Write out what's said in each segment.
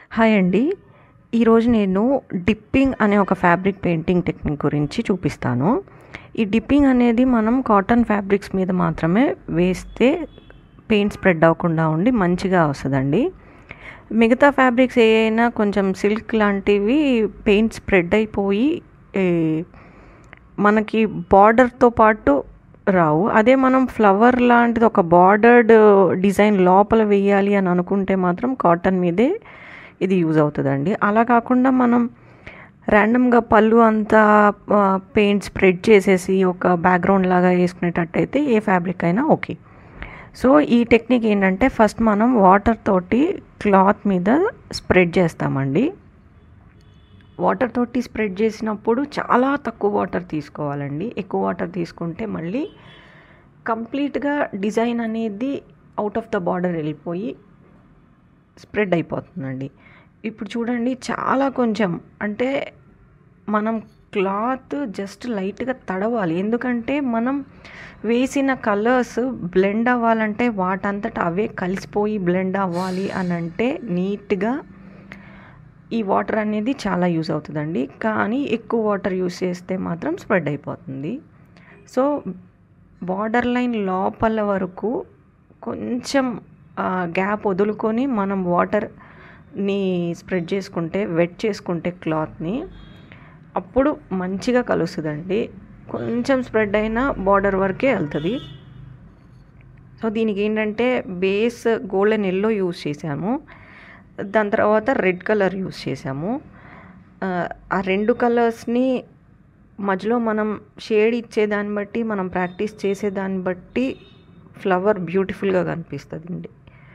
hi అండి ఈరోజు నేను డిప్పింగ్ అనే ఒక ఫ్యాబ్రిక్ పెయింటింగ్ టెక్నిక్ గురించి చూపిస్తాను ఈ డిప్పింగ్ అనేది మనం కాటన్ ఫ్యాబ్రిక్స్ మీద మాత్రమే వేస్తే పెయింట్ స్ప్రెడ్ అవ్వకుండా ఉండి మంచిగా వస్తుందండి మిగతా ఫ్యాబ్రిక్స్ ఏ అయినా కొంచెం సిల్క్ లాంటివి పెయింట్ స్ప్రెడ్ అయిపోయి ఏ, మనకి బార్డర్తో పాటు రావు అదే మనం ఫ్లవర్ లాంటిది ఒక బార్డర్డ్ డిజైన్ లోపల వేయాలి అని అనుకుంటే మాత్రం కాటన్ మీదే ఇది యూజ్ అవుతుందండి అలా కాకుండా మనం ర్యాండమ్గా పళ్ళు అంతా పెయింట్ స్ప్రెడ్ చేసేసి ఒక బ్యాక్గ్రౌండ్ లాగా వేసుకునేటట్టయితే ఏ ఫ్యాబ్రిక్ అయినా ఓకే సో ఈ టెక్నిక్ ఏంటంటే ఫస్ట్ మనం వాటర్ తోటి క్లాత్ మీద స్ప్రెడ్ చేస్తామండి వాటర్ తోటి స్ప్రెడ్ చేసినప్పుడు చాలా తక్కువ వాటర్ తీసుకోవాలండి ఎక్కువ వాటర్ తీసుకుంటే మళ్ళీ కంప్లీట్గా డిజైన్ అనేది అవుట్ ఆఫ్ ద బార్డర్ వెళ్ళిపోయి స్ప్రెడ్ అయిపోతుందండి ఇప్పుడు చూడండి చాలా కొంచెం అంటే మనం క్లాత్ జస్ట్ లైట్గా తడవాలి ఎందుకంటే మనం వేసిన కలర్స్ బ్లెండ్ అవ్వాలంటే వాటంతట అవే కలిసిపోయి బ్లెండ్ అవ్వాలి అని అంటే నీట్గా ఈ వాటర్ అనేది చాలా యూజ్ అవుతుందండి కానీ ఎక్కువ వాటర్ యూస్ చేస్తే మాత్రం స్ప్రెడ్ అయిపోతుంది సో బార్డర్ లైన్ లోపల వరకు కొంచెం గ్యాప్ వదులుకొని మనం వాటర్ని స్ప్రెడ్ చేసుకుంటే వెట్ చేసుకుంటే క్లాత్ని అప్పుడు మంచిగా కలుస్తుందండి కొంచెం స్ప్రెడ్ అయినా బార్డర్ వరకే వెళ్తుంది సో దీనికి ఏంటంటే బేస్ గోల్డెన్ ఎల్లో యూస్ చేసాము దాని తర్వాత రెడ్ కలర్ యూస్ చేసాము ఆ రెండు కలర్స్ని మధ్యలో మనం షేడ్ ఇచ్చేదాన్ని బట్టి మనం ప్రాక్టీస్ చేసేదాన్ని బట్టి ఫ్లవర్ బ్యూటిఫుల్గా కనిపిస్తుందండి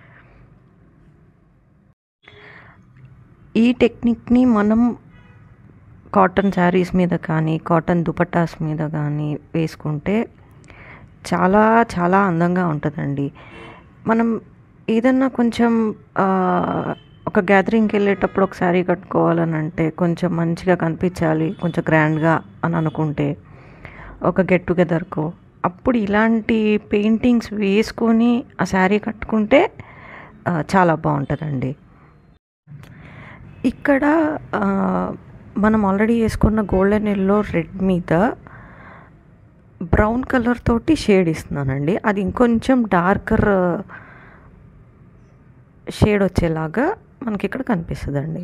ఈ టెక్నిక్ని మనం కాటన్ శారీస్ మీద కానీ కాటన్ దుపట్టాస్ మీద కానీ వేసుకుంటే చాలా చాలా అందంగా ఉంటుందండి మనం ఏదన్నా కొంచెం ఒక గ్యాదరింగ్కి వెళ్ళేటప్పుడు ఒక శారీ కట్టుకోవాలని అంటే కొంచెం మంచిగా కనిపించాలి కొంచెం గ్రాండ్గా అని అనుకుంటే ఒక గెట్ టుగెదర్కో అప్పుడు ఇలాంటి పెయింటింగ్స్ వేసుకొని ఆ శారీ కట్టుకుంటే చాలా బాగుంటుందండి ఇక్కడ మనం ఆల్రెడీ వేసుకున్న గోల్డెన్ ఎల్లో రెడ్ మీద బ్రౌన్ కలర్ తోటి షేడ్ ఇస్తున్నానండి అది ఇంకొంచెం డార్కర్ షేడ్ వచ్చేలాగా మనకి ఇక్కడ కనిపిస్తుందండి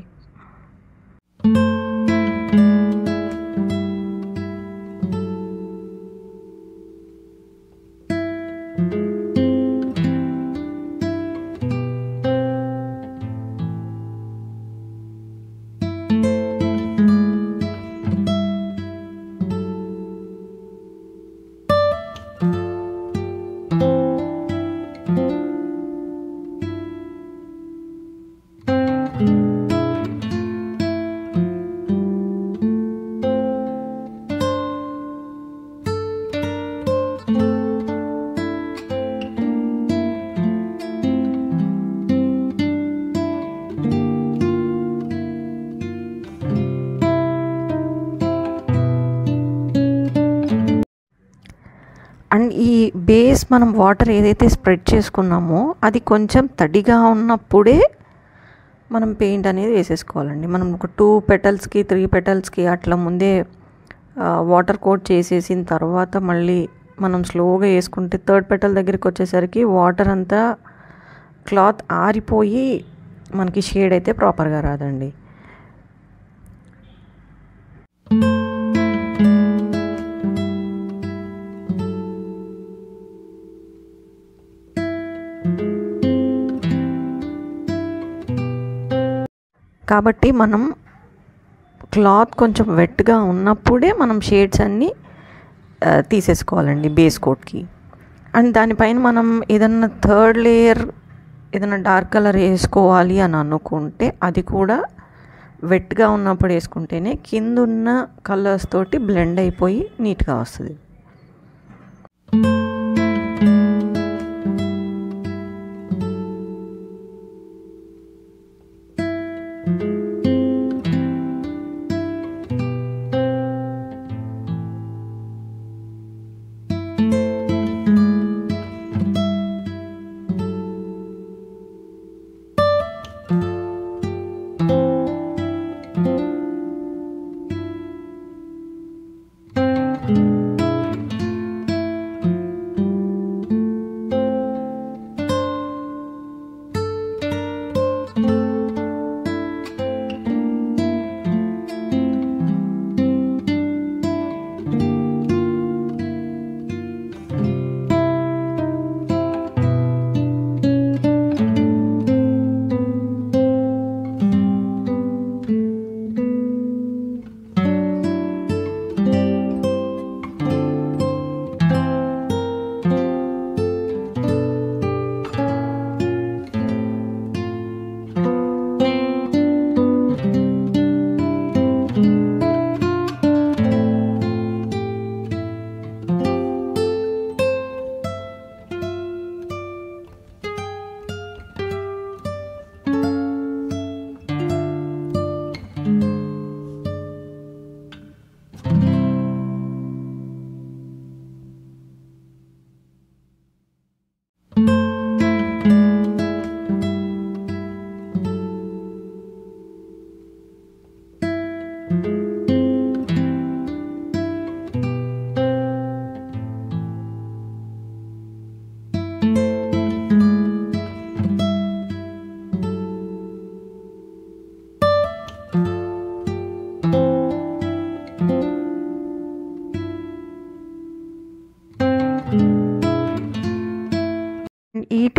అండ్ ఈ బేస్ మనం వాటర్ ఏదైతే స్ప్రెడ్ చేసుకున్నామో అది కొంచెం తడిగా ఉన్నప్పుడే మనం పెయింట్ అనేది వేసేసుకోవాలండి మనం ఒక టూ పెటల్స్కి త్రీ పెటల్స్కి అట్లా ముందే వాటర్ కోట్ చేసేసిన తర్వాత మళ్ళీ మనం స్లోగా వేసుకుంటే థర్డ్ పెటల్ దగ్గరికి వచ్చేసరికి వాటర్ అంతా క్లాత్ ఆరిపోయి మనకి షేడ్ అయితే ప్రాపర్గా రాదండి కాబట్టి మనం క్లాత్ కొంచెం వెట్గా ఉన్నప్పుడే మనం షేడ్స్ అన్నీ తీసేసుకోవాలండి బేస్ కోట్కి అండ్ దానిపైన మనం ఏదన్నా థర్డ్ లేయర్ ఏదైనా డార్క్ కలర్ వేసుకోవాలి అని అనుకుంటే అది కూడా వెట్గా ఉన్నప్పుడు వేసుకుంటేనే కింద ఉన్న కలర్స్ తోటి బ్లెండ్ అయిపోయి నీట్గా వస్తుంది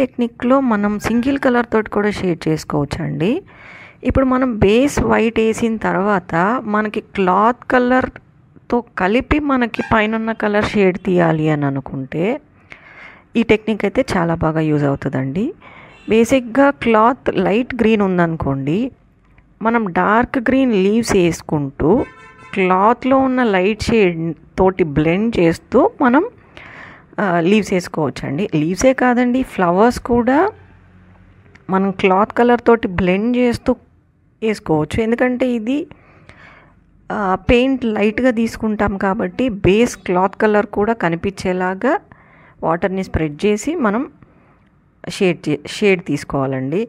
టెక్నిక్లో మనం సింగిల్ కలర్ తోటి కూడా షేడ్ చేసుకోవచ్చు అండి ఇప్పుడు మనం బేస్ వైట్ వేసిన తర్వాత మనకి క్లాత్ కలర్తో కలిపి మనకి పైన కలర్ షేడ్ తీయాలి అని అనుకుంటే ఈ టెక్నిక్ అయితే చాలా బాగా యూజ్ అవుతుందండి బేసిక్గా క్లాత్ లైట్ గ్రీన్ ఉందనుకోండి మనం డార్క్ గ్రీన్ లీవ్స్ వేసుకుంటూ క్లాత్లో ఉన్న లైట్ షేడ్ తోటి బ్లెండ్ చేస్తూ మనం లీవ్స్ వేసుకోవచ్చు అండి లీవ్సే కాదండి ఫ్లవర్స్ కూడా మనం క్లాత్ కలర్ తోటి బ్లెండ్ చేస్తూ వేసుకోవచ్చు ఎందుకంటే ఇది పెయింట్ లైట్గా తీసుకుంటాం కాబట్టి బేస్ క్లాత్ కలర్ కూడా కనిపించేలాగా వాటర్ని స్ప్రెడ్ చేసి మనం షేడ్ షేడ్ తీసుకోవాలండి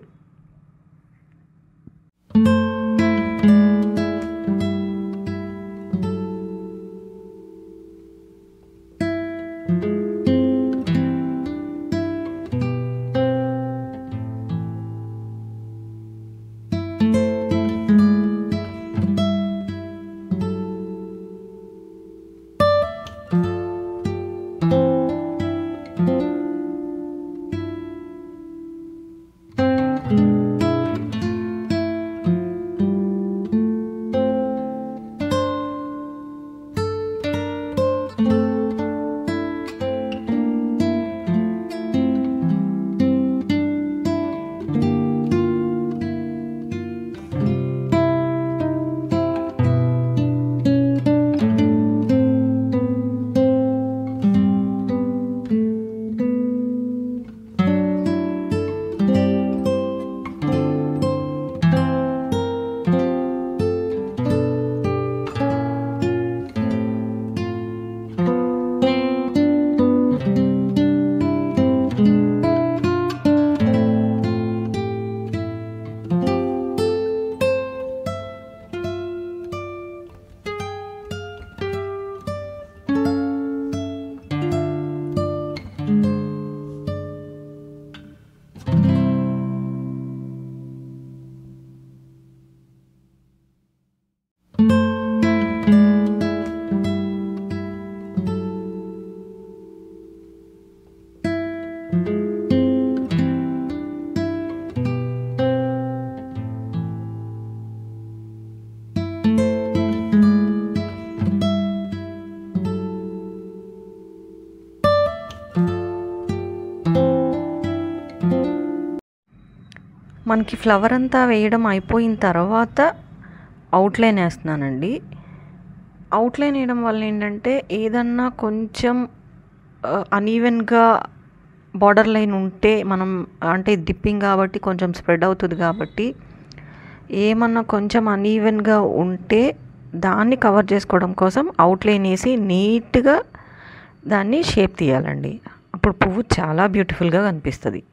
మనకి ఫ్లవర్ అంతా వేయడం అయిపోయిన తర్వాత అవుట్లైన్ వేస్తున్నానండి అవుట్లైన్ వేయడం వల్ల ఏంటంటే ఏదన్నా కొంచెం అనీవెన్గా బార్డర్ లైన్ ఉంటే మనం అంటే డిప్పింగ్ కాబట్టి కొంచెం స్ప్రెడ్ అవుతుంది కాబట్టి ఏమన్నా కొంచెం అనీవెన్గా ఉంటే దాన్ని కవర్ చేసుకోవడం కోసం అవుట్లైన్ వేసి నీట్గా దాన్ని షేప్ తీయాలండి అప్పుడు పువ్వు చాలా బ్యూటిఫుల్గా కనిపిస్తుంది